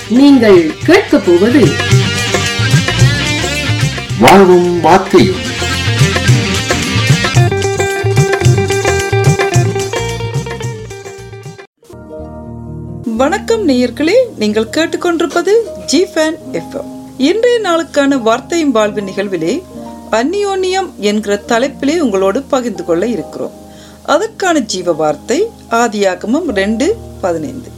நீங்கள் கேட்கப் போவது வாழ்வும் வார்த்தையும் வணக்கம் நேயர்களே நீங்கள் கேட்டுக்கொண்டிருப்பது ஜி ஃபேன் எஃப்எம் இன்றைய நாளுக்கான வார்த்தையும் வாழ்வு நிகழ்விலே அந்நியோன்யம் என்கிற தலைப்பிலே உங்களோடு பகிர்ந்து கொள்ள இருக்கிறோம் அதற்கான ஜீவ வார்த்தை ஆதியாகமம் ரெண்டு பதினைந்து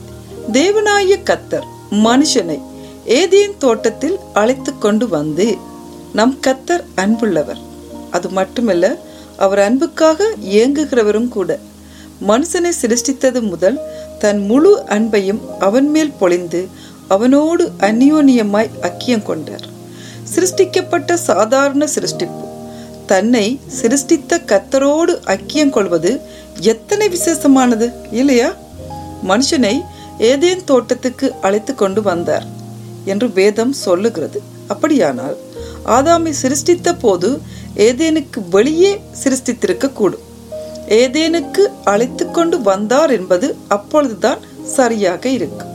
தேவனாய கத்தர் மனுஷனை ஏதேன் தோட்டத்தில் அழைத்து கொண்டு வந்து நம் கத்தர் அன்புள்ளவர் அது மட்டுமல்ல அவர் அன்புக்காக இயங்குகிறவரும் கூட மனுஷனை சிருஷ்டித்தது முதல் தன் முழு அன்பையும் அவன் மேல் பொழிந்து அவனோடு அந்யோன்யமாய் அக்கியம் கொண்டார் சிருஷ்டிக்கப்பட்ட சாதாரண சிருஷ்டிப்பு தன்னை சிருஷ்டித்த கத்தரோடு அக்கியம் கொள்வது எத்தனை விசேஷமானது இல்லையா மனுஷனை ஏதேன் தோட்டத்துக்கு அழைத்து கொண்டு வந்தார் என்று வேதம் சொல்லுகிறது அப்படியானால் ஆதாமை சிருஷ்டித்த போது ஏதேனுக்கு வெளியே சிருஷ்டித்திருக்க கூடும் ஏதேனுக்கு அழைத்து கொண்டு வந்தார் என்பது அப்பொழுதுதான் சரியாக இருக்கும்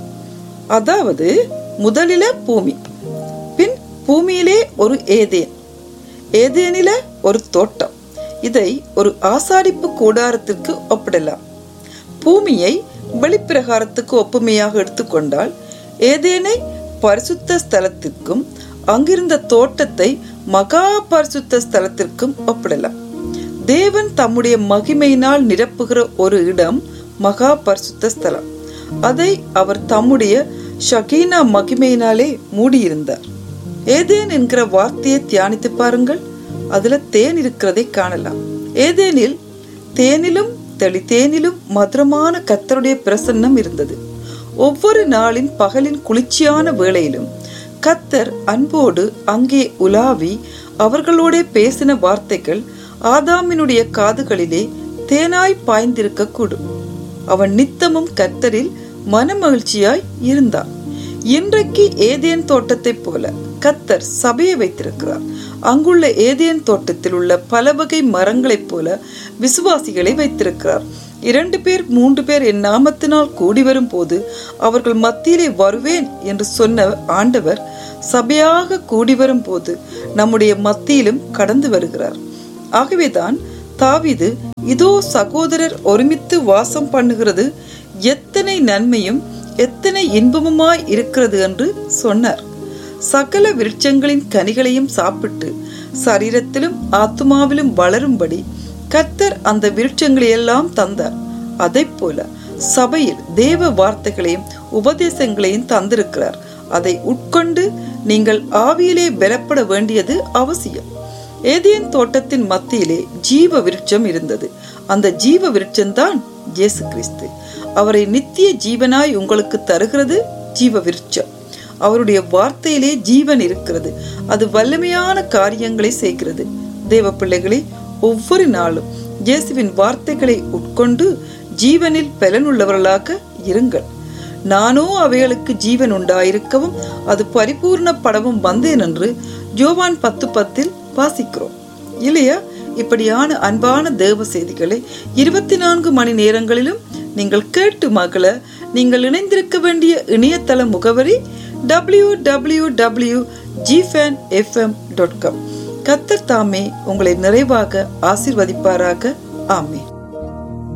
அதாவது முதலில பூமி பின் பூமியிலே ஒரு ஏதேன் ஏதேனில ஒரு தோட்டம் இதை ஒரு ஆசாரிப்பு கூடாரத்திற்கு ஒப்பிடலாம் பூமியை வெளிப்பிரகாரத்துக்கு ஒப்புமையாக எடுத்துக்கொண்டால் ஏதேனை பரிசுத்த ஸ்தலத்திற்கும் அங்கிருந்த தோட்டத்தை மகா பரிசுத்த ஸ்தலத்திற்கும் ஒப்பிடலாம் தேவன் தம்முடைய மகிமையினால் நிரப்புகிற ஒரு இடம் மகா பரிசுத்த ஸ்தலம் அதை அவர் தம்முடைய ஷகீனா மகிமையினாலே மூடியிருந்தார் ஏதேன் என்கிற வார்த்தையை தியானித்து பாருங்கள் அதுல தேன் இருக்கிறதை காணலாம் ஏதேனில் தேனிலும் தெளித்தேனிலும் மதுரமான கத்தருடைய பிரசன்னம் இருந்தது ஒவ்வொரு நாளின் பகலின் குளிர்ச்சியான வேளையிலும் கத்தர் அன்போடு அங்கே உலாவி அவர்களோட பேசின வார்த்தைகள் ஆதாமினுடைய காதுகளிலே தேனாய் பாய்ந்திருக்க கூடும் அவன் நித்தமும் கத்தரில் மனமகிழ்ச்சியாய் இருந்தான் இன்றைக்கு ஏதேன் தோட்டத்தைப் போல கத்தர் சபையை வைத்திருக்கிறார் அங்குள்ள ஏதேன் தோட்டத்தில் உள்ள பல வகை மரங்களைப் போல விசுவாசிகளை வைத்திருக்கிறார் இரண்டு பேர் மூன்று பேர் என் நாமத்தினால் கூடி வரும் போது அவர்கள் மத்தியிலே வருவேன் என்று சொன்ன ஆண்டவர் சபையாக கூடி வரும் போது நம்முடைய மத்தியிலும் கடந்து வருகிறார் ஆகவேதான் தாவிது இதோ சகோதரர் ஒருமித்து வாசம் பண்ணுகிறது எத்தனை நன்மையும் எத்தனை இன்பமுமாய் இருக்கிறது என்று சொன்னார் சகல விருட்சங்களின் கனிகளையும் சாப்பிட்டு சரீரத்திலும் ஆத்மாவிலும் வளரும்படி கர்த்தர் அந்த விருட்சங்களை எல்லாம் தந்தார் அதை போல சபையில் தேவ வார்த்தைகளையும் உபதேசங்களையும் தந்திருக்கிறார் அதை உட்கொண்டு நீங்கள் ஆவியிலே பெறப்பட வேண்டியது அவசியம் ஏதேன் தோட்டத்தின் மத்தியிலே ஜீவ விருட்சம் இருந்தது அந்த ஜீவ விருட்சம்தான் இயேசு கிறிஸ்து அவரை நித்திய ஜீவனாய் உங்களுக்கு தருகிறது ஜீவ விருட்சம் அவருடைய வார்த்தையிலே ஜீவன் இருக்கிறது அது வல்லமையான காரியங்களை செய்கிறது தேவ பிள்ளைகளே ஒவ்வொரு நாளும் இயேசுவின் வார்த்தைகளை உட்கொண்டு ஜீவனில் பலனுள்ளவர்களாக இருங்கள் நானோ அவைகளுக்கு ஜீவன் உண்டாயிருக்கவும் அது பரிபூர்ணப்படவும் வந்தேன் என்று ஜோவான் பத்து பத்தில் வாசிக்கிறோம் இல்லையா இப்படியான அன்பான தேவ செய்திகளை இருபத்தி நான்கு மணி நேரங்களிலும் நீங்கள் கேட்டு மகள நீங்கள் இணைந்திருக்க வேண்டிய இணையதள முகவரி டபிள்யூ டபிள்யூ டபிள்யூ ஜிஃபேன் எஃப்எம் டாட் காம் கத்தர் தாமே உங்களை நிறைவாக ஆசிர்வதிப்பாராக ஆமே